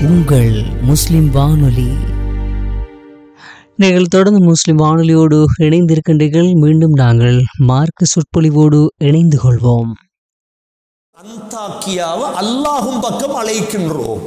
உங்கள் முஸ்லிம் வானொலி நீங்கள் தொடர்ந்து முஸ்லிம் வானொலியோடு இணைந்திருக்கின்றீர்கள் மீண்டும் நாங்கள் மார்க்க சொற்பொழிவோடு இணைந்து கொள்வோம் அந்தாக்கியாவை அல்லாஹும் பக்கம் அழைக்கின்றோம்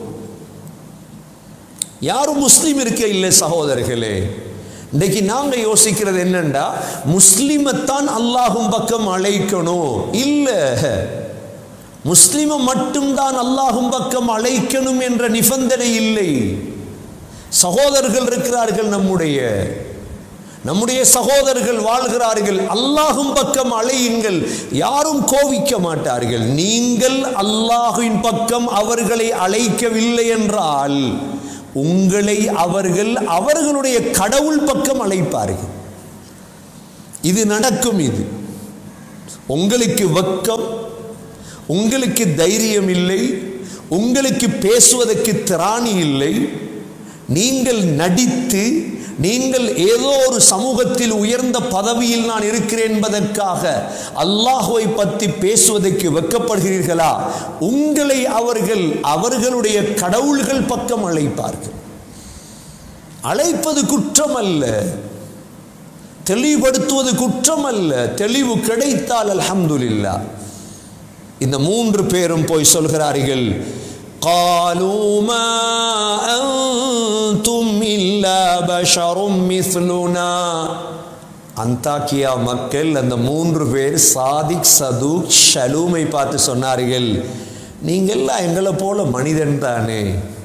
யாரும் முஸ்லீம் இருக்க இல்லை சகோதரர்களே இன்னைக்கு நாங்க யோசிக்கிறது என்னண்டா முஸ்லிமைத்தான் அல்லாஹும் பக்கம் அழைக்கணும் இல்ல முஸ்லிமை மட்டும்தான் அல்லாஹும் பக்கம் அழைக்கணும் என்ற நிபந்தனை இல்லை சகோதரர்கள் இருக்கிறார்கள் நம்முடைய நம்முடைய சகோதரர்கள் வாழ்கிறார்கள் அல்லாஹும் பக்கம் அழையுங்கள் யாரும் கோவிக்க மாட்டார்கள் நீங்கள் அல்லாஹுவின் பக்கம் அவர்களை அழைக்கவில்லை என்றால் உங்களை அவர்கள் அவர்களுடைய கடவுள் பக்கம் அழைப்பார்கள் இது நடக்கும் இது உங்களுக்கு வெக்கம் உங்களுக்கு தைரியம் இல்லை உங்களுக்கு பேசுவதற்கு திராணி இல்லை நீங்கள் நடித்து நீங்கள் ஏதோ ஒரு சமூகத்தில் உயர்ந்த பதவியில் நான் இருக்கிறேன் என்பதற்காக அல்லாஹுவை பற்றி பேசுவதற்கு வெக்கப்படுகிறீர்களா உங்களை அவர்கள் அவர்களுடைய கடவுள்கள் பக்கம் அழைப்பார்கள் அழைப்பது குற்றம் அல்ல தெளிவுபடுத்துவது குற்றம் அல்ல தெளிவு கிடைத்தால் அல்ஹம்துலில்லா இந்த மூன்று பேரும் போய் சொல்கிறார்கள் قالوا ما أنتم إلا بشر مثلنا அந்தாக்கியா மக்கள் அந்த மூன்று பேர் சாதிக் சதுக் ஷலூமை பார்த்து சொன்னார்கள் நீங்கள்லாம் எங்களை போல மனிதன் தானே